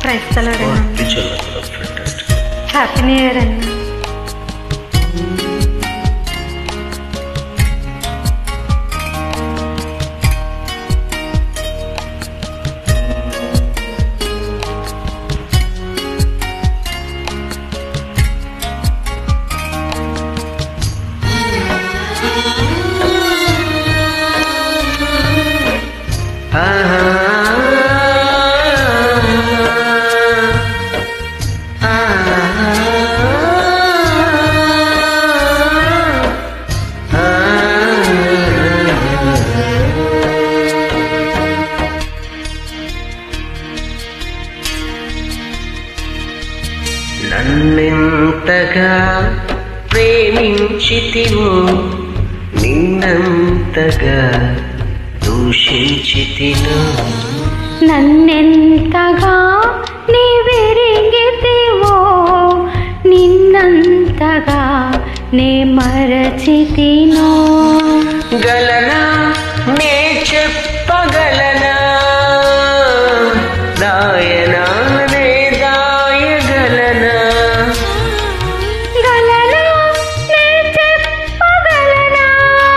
క్రైస్తలుడన్నా Teacher was fantastic. Happy new year అన్నా నన్నెంతగా ప్రేమించితివో నిన్నంతగా దూషించితిను నన్నెంతగా నీ వెరిగితివో నిన్నంతగా నే మరచితినో గలనా నే చెప్పగలనా దాయనా నే దాయగలనా గలనా నే చెప్పగలనా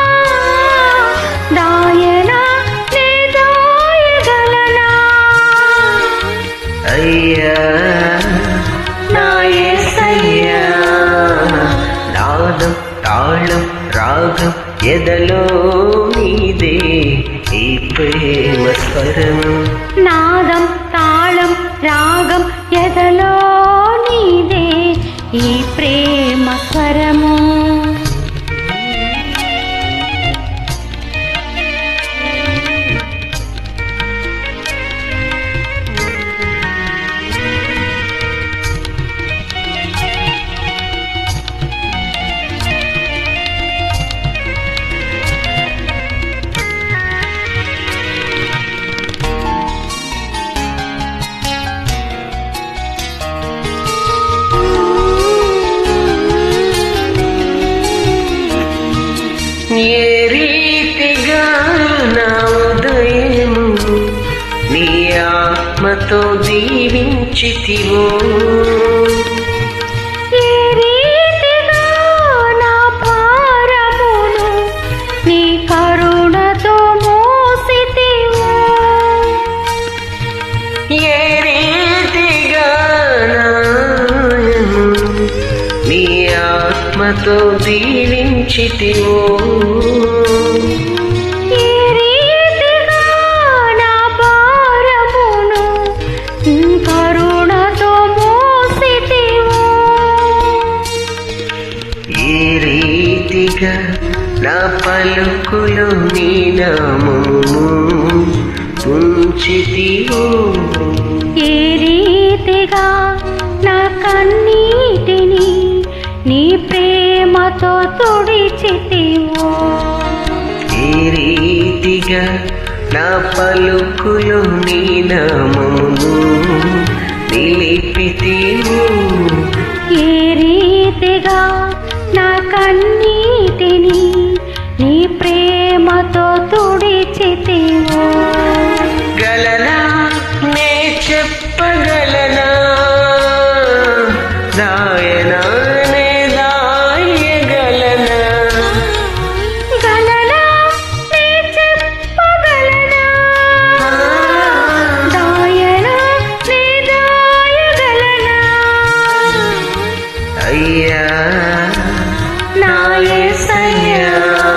దాయనా నే దాయగలనా అయ్యా నా యేసయ్యా నాదం తాళం రాగం ఎదలో నీదే ఈ ప్రేమ స్వరం నాదం తాళం రాగం ఎదలో నీదే ఈ ప్రేమ స్వరము ఏ రీతిగా నా ఉదయము నీ ఆత్మతో దీవించితివో ఏ రీతిగా నా భారమును నీ కరుణతో మోసితివో ఏ రీతిగా నాయను నీ ఆత్మతో దీవించితివో ఏ రీతిగా నా భారమును కరుణతో మోసితివో ఏ రీతిగా నా పలుకులు నీ నామము ఉంచితివో ఏ రీతిగా నా కన్నీటిని నీ ప్రేమతో తుడిచితివో ఏ రీతిగా నా పలుకులు నీ నామమును నిలిపితివో ఏ రీతిగా నా కన్నీటిని నీ ప్రేమతో తుడిచితివో గలనా నే చెప్పగలనా దాయనా నే దాయగలనా గలనా నీ చెప్పగలనా దాయనా నీ దాయగలనా అయ్యా నా యేసయ్యా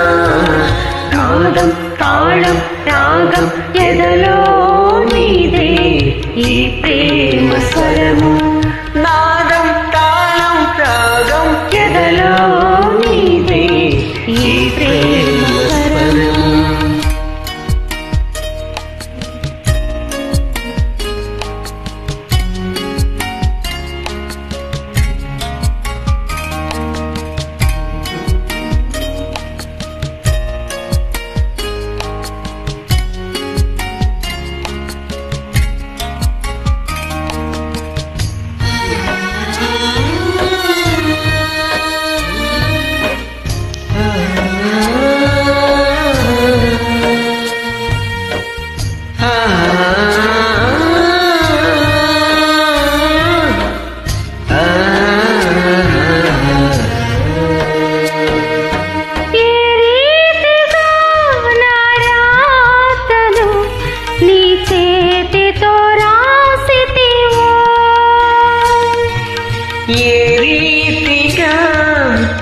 నాదం తాళం రాగం ఎదలో నీదే ఈ ప్రేమ స్వరము నాదం తాళం రాగం ఎదలో నీదే ఈ ప్రేమ స్వరము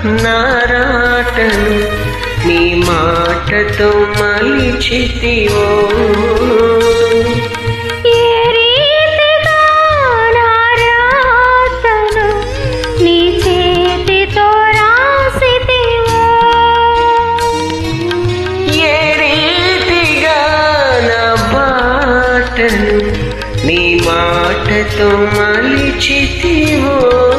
నారాటను నీ మాటతో మలిచితివో ఏ రీతిగా నా రాతను నీ చేతితో రాసితివో ఏ రీతిగా నా బాటను నీ మాటతో మలిచితివో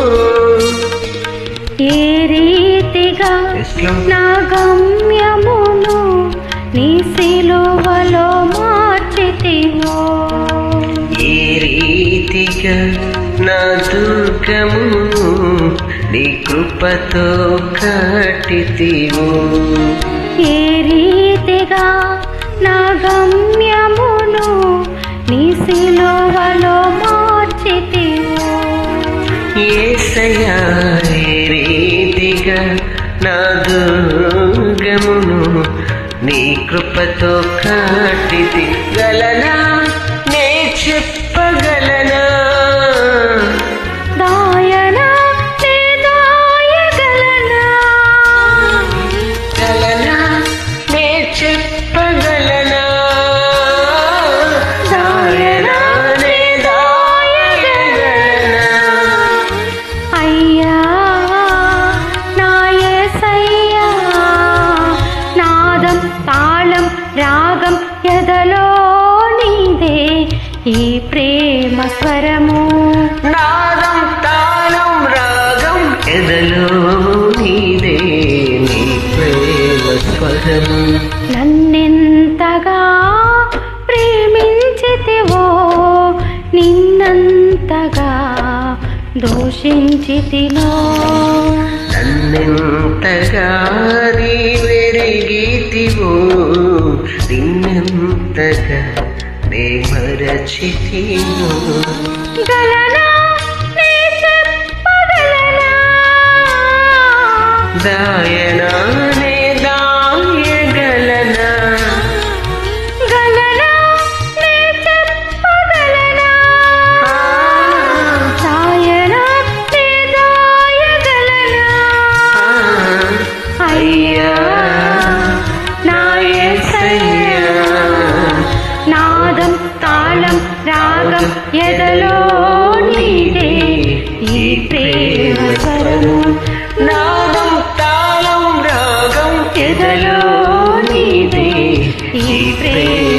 ఏ రీతిగా నా గమ్యమును నీ సిలువలో మార్చితివో ఈ రీతిగా నా దుర్గమును నీ కృపతో కట్టితివు ఏ రీతిగా నా గమ్యమును నీ సిలువలో మార్చితివో ఏసయ్యా ఏ రీతిగా నా దుర్గమును నీ కృపతో కట్టితి గలనా నే చెప్పగలనా దాయనా నే దాయగలనా గలనా నే చెప్పగలనా దాయనా నే దాయగలనా అయ్యా నా యేసయ్యా నాదం తాళం రాగం ఎదలో నీదే ఈ ప్రేమ స్వరము నాదం తాళం రాగం ఎదలో నీదే నీ ప్రేమ స్వరం నన్నెంతగా ప్రేమించితివో నిన్నంతగా దూషించితినో నన్నెంతగా నీ వెరిగితివో నిన్నెంతగా నే మరచితిను గలనా నీ చెప్పగలనా దాయనా నే దాయగలనా గలనా నీ చెప్పగలనా సాయనా నీ దాయగలనా అయ్యా నా యేసయ్యా నాదం తాళం రాగం ఎదలో నీదే ఈ ప్రేమ స్వరము నాదం తాళం రాగం ఎదలో నీదే ఈ ప్రేమ